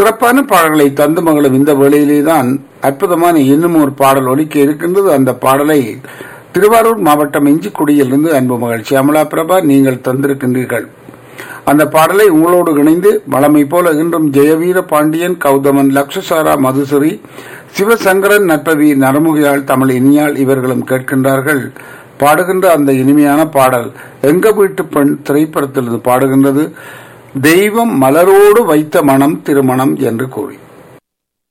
சிறப்பான பாடல்களை தந்து மகளும் இந்த வேளையிலே தான் அற்புதமான இன்னும் ஒரு பாடல் ஒலிக்க இருக்கின்றது அந்த பாடலை திருவாரூர் மாவட்டம் இஞ்சிக்குடியிலிருந்து அன்பு மகள் சியாமலா பிரபா நீங்கள் தந்திருக்கின்றீர்கள் அந்த பாடலை உங்களோடு இணைந்து வளமை போல இன்றும் ஜெயவீர பாண்டியன் கௌதமன் லக்ஷசாரா மதுசுரி சிவசங்கரன் நட்பவி நரமுகியாள் தமிழ் இனியாள் இவர்களும் கேட்கின்றார்கள் பாடுகின்ற அந்த இனிமையான பாடல் எங்க வீட்டு பெண் திரைப்படத்திலிருந்து பாடுகின்றது தெய்வம் மலரோடு வைத்த மனம் திருமணம் என்று கூறி